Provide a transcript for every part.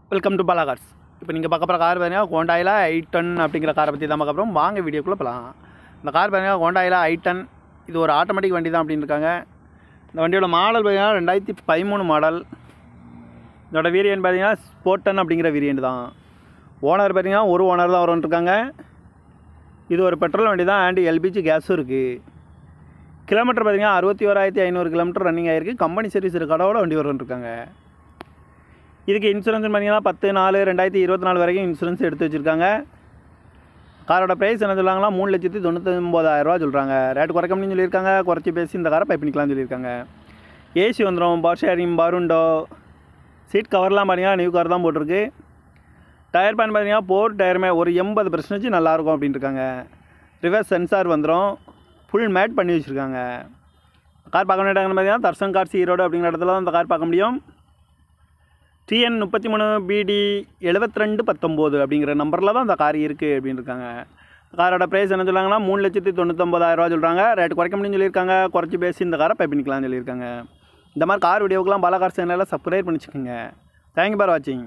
welcome to Bala Cars இப்போ நீங்கள் பார்க்க போகிற கார் பார்த்தீங்கன்னா ஹோண்டாயில் ஐ டென் அப்படிங்கிற காரை பற்றி தான் பார்க்க போகிறோம் வாங்க வீடியோக்குள்ளே போகலாம் இந்த கார் பார்த்தீங்கன்னா ஹோண்டாயில் ஐ டென் இது ஒரு ஆட்டோமேட்டிக் வண்டி தான் அப்படின்னு இருக்காங்க இந்த வண்டியோட மாடல் பார்த்தீங்கன்னா ரெண்டாயிரத்தி பதிமூணு மாடல் இதோட வேரியன்ட் பார்த்தீங்கன்னா ஸ்போர்டன் அப்படிங்கிற வேரியன்ட் தான் ஓனர் பார்த்தீங்கன்னா ஒரு ஓனர் தான் வரும்ன்ட்ருக்காங்க இது ஒரு பெட்ரோல் வண்டி தான் அண்ட் எல்பிஜி கேஸும் இருக்குது கிலோமீட்டர் பார்த்தீங்கன்னா அறுபத்தி ஓராயிரத்தி ஐநூறு கிலோமீட்டர் ரன்னிங் ஆயிருக்கு கம்பெனி சர்வீஸ் கடவோட வண்டி வரும்ன்ட்ருக்காங்க இதுக்கு இன்சூரன்ஸ் பார்த்தீங்கன்னா பத்து நாலு ரெண்டாயிரத்தி இருபத்தி நாலு வரைக்கும் இன்சூரன்ஸ் எடுத்து வச்சுருக்காங்க காரோட ப்ரைஸ் என்ன சொல்கிறாங்களா மூணு லட்சத்தி தொண்ணூத்தொம்பதாயிரரூவா சொல்கிறாங்க ரேட் குறைக்க முடியும்னு சொல்லியிருக்காங்க குறைச்சி பேசி இந்த காரை பை பண்ணிக்கலாம்னு சொல்லியிருக்காங்க ஏசி வந்துடும் பவர் ஷேரிங் பருண்டோ சீட் கவர்லாம் பார்த்தீங்கன்னா நியூ கவர் தான் போட்டிருக்கு டயர் பேன் பார்த்தீங்கன்னா போர் டயருமே ஒரு எண்பது பர்சன்டேஜ் நல்லாயிருக்கும் அப்படின்ட்டு இருக்காங்க ரிவர்ஸ் சென்சார் வந்துடும் ஃபுல் மேட் பண்ணி வச்சுருக்காங்க கார் பார்க்க வேண்டிய இடங்கள்னு பார்த்தீங்கன்னா தர்சன் கார்ஸ் ஈரோடு அப்படிங்கிற இடத்துல தான் இந்த கார் பார்க்க முடியும் டிஎன் முப்பத்தி மூணு பிடி எழுபத்தி ரெண்டு பத்தொம்போது அப்படிங்கிற நம்பரில் தான் இந்த கார் இருக்குது அப்படின்னு இருக்காங்க காரோட ப்ரைஸ் என்ன சொல்கிறாங்கன்னா மூணு லட்சத்தி தொண்ணூத்தொம்பதாயிரரூவா சொல்கிறாங்க ரேட் குறைக்க முடியும்னு சொல்லியிருக்காங்க குறைச்சி பேசி இந்த காரை பை பண்ணிக்கலாம்னு சொல்லியிருக்காங்க இந்த மாதிரி கார் வீடியோக்கெலாம் பல கார் சேனலில் சப்ஸ்கிரைப் பண்ணிச்சுக்கோங்க தேங்க்யூ பார் வாட்சிங்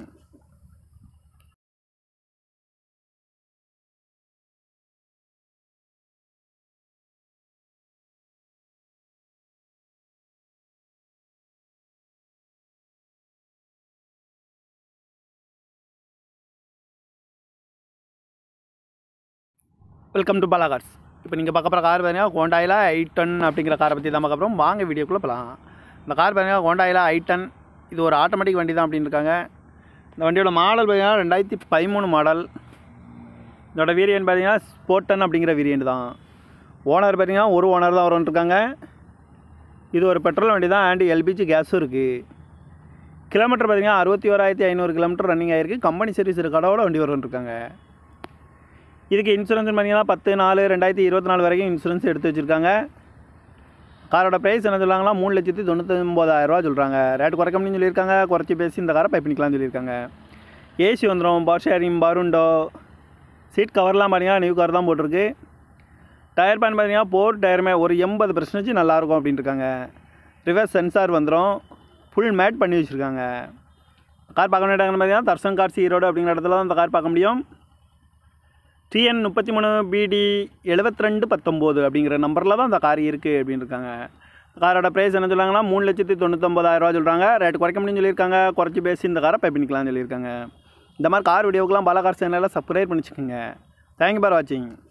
வெல்கம் டு பாலாகார்ஸ் இப்போ நீங்கள் பார்க்க போகிற கார் பார்த்தீங்கன்னா ஹோண்டாயில் ஐ டென் அப்படிங்கிற காரை பற்றி தான் பார்க்க போகிறோம் வாங்க வீடியோக்குள்ளே போகலாம் இந்த கார் பார்த்தீங்கன்னா ஹோண்டாயில் ஐ டென் இது ஒரு ஆட்டோமேட்டிக் வண்டி தான் அப்படின்னு இருக்காங்க இந்த வண்டியோட மாடல் பார்த்தீங்கன்னா ரெண்டாயிரத்தி பதிமூணு மாடல் இதோட வேரியன்ட் பார்த்தீங்கன்னா ஸ்போர்டன் அப்படிங்கிற வேரியன்ட் தான் ஓனர் பார்த்தீங்கன்னா ஒரு ஓனர் தான் வரும்ன்ட்ருக்காங்க இது ஒரு பெட்ரோல் வண்டி தான் அண்ட் எல்பிஜி கேஸும் இருக்குது கிலோமீட்டர் பார்த்தீங்கன்னா அறுபத்தி ஓராயிரத்தி ஐநூறு கிலோமீட்டர் ரன்னிங் ஆயிருக்கு கம்பெனி சர்வீஸ் கடவோட வண்டி வரும்ன்ட்ருக்காங்க இதுக்கு இன்சூரன்ஸ் பார்த்தீங்கன்னா பத்து நாலு ரெண்டாயிரத்தி இருபத்தி நாலு வரைக்கும் இன்சூரன்ஸ் எடுத்து வச்சுருக்காங்க காரோட ப்ரைஸ் என்ன சொல்கிறாங்களா மூணு லட்சத்தி தொண்ணூத்தொம்பதாயிரரூவா சொல்கிறாங்க ரேட் குறைக்க முடியும்னு சொல்லியிருக்காங்க குறைச்சி பேசி இந்த காரை பை பண்ணிக்கலாம்னு சொல்லியிருக்காங்க ஏசி வந்துடும் பவர் ஷேரிங் பருண்டோ சீட் கவர்லாம் பார்த்தீங்கன்னா நியூ கவர் தான் போட்டிருக்கு டயர் பேன் பார்த்தீங்கன்னா போர் டயருமே ஒரு எண்பது பர்சன்டேஜ் நல்லாயிருக்கும் அப்படின்ட்டு இருக்காங்க ரிவர்ஸ் சென்சார் வந்துடும் ஃபுல் மேட் பண்ணி வச்சுருக்காங்க கார் பார்க்க வேண்டிய இடங்கள்னு பார்த்தீங்கன்னா தர்சன் கார்ஸ் ஈரோடு அப்படிங்கிற இடத்துல தான் இந்த கார் பார்க்க முடியும் டிஎன் முப்பத்தி மூணு பிடி எழுபத்தி ரெண்டு பத்தொம்போது அப்படிங்கிற நம்பரில் தான் இந்த கார் இருக்குது அப்படின்னு இருக்காங்க காரோட ப்ரைஸ் என்ன சொல்கிறாங்கன்னா மூணு லட்சத்தி தொண்ணூத்தொம்பதாயிரரூவா சொல்கிறாங்க ரேட் குறைக்க முடியும்னு சொல்லியிருக்காங்க குறைச்சி பேசி இந்த காரை பை பண்ணிக்கலாம்னு சொல்லியிருக்காங்க இந்த மாதிரி கார் வீடியோக்கெலாம் பல கார் சேனலில் சப்ஸ்கிரைப் பண்ணிச்சுக்கோங்க தேங்க்யூ பார் வாட்சிங்